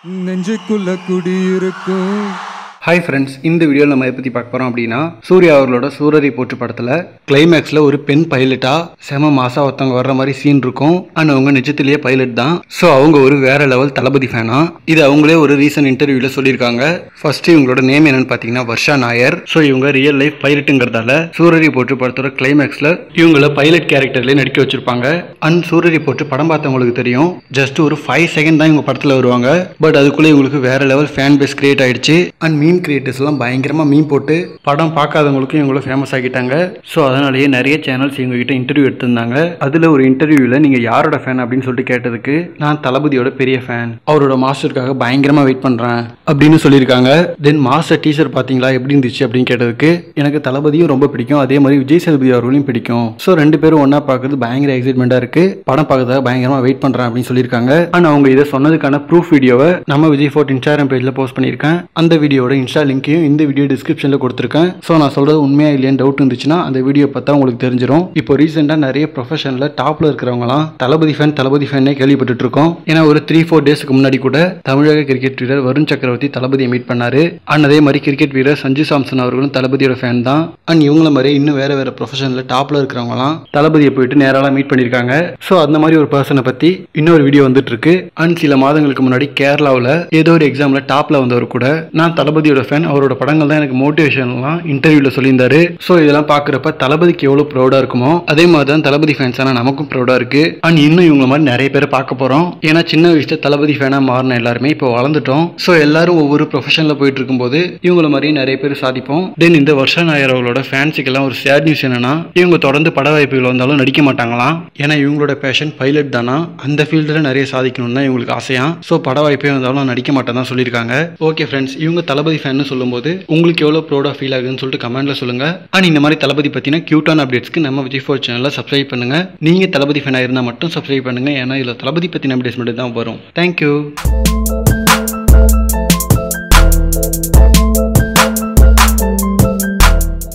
நெஞ்சுக்குள்ள குடியிருக்கும் hi friends இந்த வீடியோவில் நம்ம எதை பற்றி பார்க்க போகிறோம் அப்படின்னா சூர்யா அவர்களோட சூரரை போற்று படத்தில் கிளைமேக்ஸில் ஒரு பெண் பைலட்டாக செம மாசா ஒருத்தவங்க வர்ற மாதிரி சீன் இருக்கும் அண்ட் அவங்க நிஜத்திலேயே பைலட் தான் ஸோ அவங்க ஒரு வேற லெவல் தளபதி ஃபேனா இது அவங்களே ஒரு ரீசன்ட் இன்டர்வியூவில் சொல்லியிருக்காங்க ஃபர்ஸ்ட் இவங்களோட நேம் என்னன்னு பார்த்தீங்கன்னா வர்ஷா நாயர் ஸோ இவங்க ரியல் லைஃப் பைலட்டுங்கிறதால சூரரை போற்று படத்தோட கிளைமேக்ஸில் இவங்கள பைலட் கேரக்டர்லேயே நடிக்க வச்சிருப்பாங்க அண்ட் சூரரை போற்று படம் பார்த்தவங்களுக்கு தெரியும் ஜஸ்ட் ஒரு ஃபைவ் செகண்ட் தான் இவங்க படத்தில் வருவாங்க பட் அதுக்குள்ளே இவங்களுக்கு வேற லெவல் ஃபேன் பேஸ் கிரியேட் ஆயிடுச்சு அண்ட் மீம் கிரியேட்டர்ஸ்லாம் பயங்கரமாக மீம் போட்டு படம் பார்க்காதவங்களுக்கும் இவங்கள ஃபேமஸ் ஆகிட்டாங்க ஸோ அதனாலேயே நிறைய சேனல்ஸ் இவங்ககிட்ட இன்டர்வியூ எடுத்திருந்தாங்க அதில் ஒரு இன்டர்வியூவில் நீங்கள் யாரோட ஃபேன் அப்படின்னு சொல்லிட்டு கேட்டதுக்கு நான் தளபதியோட பெரிய ஃபேன் அவரோட மாஸ்டருக்காக பயங்கரமாக வெயிட் பண்ணுறேன் அப்படின்னு சொல்லியிருக்காங்க தென் மாஸ்டர் டீச்சர் பார்த்தீங்களா எப்படி இருந்துச்சு அப்படின்னு கேட்டதுக்கு எனக்கு தளபதியும் ரொம்ப பிடிக்கும் அதே மாதிரி விஜய் சேதுபதி அவர்களையும் பிடிக்கும் ஸோ ரெண்டு பேரும் ஒன்றா பார்க்கறது பயங்கர எக்ஸைட்மெண்ட்டாக இருக்கு படம் பார்க்கறதுக்காக பயங்கரமாக வெயிட் பண்ணுறேன் அப்படின்னு சொல்லியிருக்காங்க அண்ட் அவங்க இதை சொன்னதுக்கான ப்ரூஃப் வீடியோவை நம்ம விஜய் ஃபோர்ட் இன்ஸ்டாகிராம் பேஜில் போஸ்ட் பண்ணியிருக்கேன் அந்த வீடியோட இன்ஸ்டா லிங்க்கையும் இந்த வீடியோ டிஸ்கிரிப்ஷனில் கொடுத்துருக்கேன் ஸோ நான் சொல்கிறது உண்மையா இல்லையான்னு டவுட் இருந்துச்சுன்னா அந்த வீடியோ பார்த்தா உங்களுக்கு தெரிஞ்சிடும் இப்போ ரீசெண்டாக நிறைய ப்ரொஃபஷனில் டாப்பில் இருக்கிறவங்களாம் தளபதி ஃபேன் தளபதி ஃபேனே கேள்விப்பட்டுட்டு இருக்கோம் ஏன்னா ஒரு த்ரீ ஃபோர் டேஸ்க்கு முன்னாடி கூட தமிழக கிரிக்கெட் வீரர் வருண் சக்கரவர்த்தி தளபதியை மீட் பண்ணாரு அண்ட் அதே மாதிரி கிரிக்கெட் வீரர் சஞ்சு சாம்சன் அவர்களும் தளபதியோட ஃபேன் தான் அண்ட் இவங்கள மாதிரி இன்னும் வேற வேற ப்ரொஃபஷனில் டாப்பில் இருக்கிறவங்களாம் தளபதியை போயிட்டு நேராலாம் மீட் பண்ணியிருக்காங்க ஸோ அந்த மாதிரி ஒரு பர்சனை பற்றி இன்னொரு வீடியோ வந்துட்டு இருக்கு அண்ட் சில மாதங்களுக்கு முன்னாடி கேரளாவில் ஏதோ ஒரு எக்ஸாமில் டாப்பில் வந்தவர் கூட நான் தளபதியோட ஃபேன் அவரோட படங்கள் தான் எனக்கு மோட்டிவேஷன்லாம் இன்டர்வியூவில் சொல்லியிருந்தாரு ஸோ இதெல்லாம் பார்க்குறப்ப தளபதிக்கு எவ்வளோ ப்ரௌடாக இருக்குமோ அதே மாதிரி தான் தளபதி ஃபேன்ஸான நமக்கும் ப்ரௌடாக இருக்கு அண்ட் இன்னும் இவங்க மாதிரி நிறைய பேரை பார்க்க போகிறோம் ஏன்னா சின்ன வயசுல தளபதி ஃபேனாக மாறின எல்லாருமே இப்போ வளர்ந்துட்டோம் ஸோ எல்லாரும் ஒவ்வொரு ப்ரொஃபஷனில் போயிட்டு இருக்கும்போது இவங்கள மாதிரி நிறைய பேர் சாதிப்போம் தென் இந்த வருஷம் நாயர் அவர்களோட ஃபேன்ஸுக்கெல்லாம் ஒரு சேட் நியூஸ் என்னன்னா இவங்க தொடர்ந்து பட வாய்ப்புகள் வந்தாலும் நடிக்க மாட்டாங்களாம் ஏன்னா இவங்களோட பேஷன் பைலட் தானா அந்த ஃபீல்டில் நிறைய சாதிக்கணும்னு தான் இவங்களுக்கு ஆசையா ஸோ பட வாய்ப்பே வந்தாலும் நடிக்க மாட்டேன் தான் சொல்லியிருக்காங்க ஓகே ஃப்ரெண்ட்ஸ் இவங்க தளபதி ஃபேன் சொல்லும்போது உங்களுக்கு எவ்வளோ ப்ரௌடாக ஃபீல் ஆகுதுன்னு சொல்லிட்டு கமெண்ட்ல சொல்லுங்க அண்ட் இந்த மாதிரி தளபதி பற்றின கியூட்டான அப்டேட்ஸ்க்கு நம்ம விஜய் ஃபோர் சேனலில் சப்ஸ்கிரைப் பண்ணுங்க நீங்க தளபதி ஃபேனாக இருந்தால் மட்டும் சப்ஸ்கிரைப் பண்ணுங்க ஏன்னா இதில் தளபதி பற்றின அப்டேட்ஸ் மட்டும் தான் வரும் தேங்க்யூ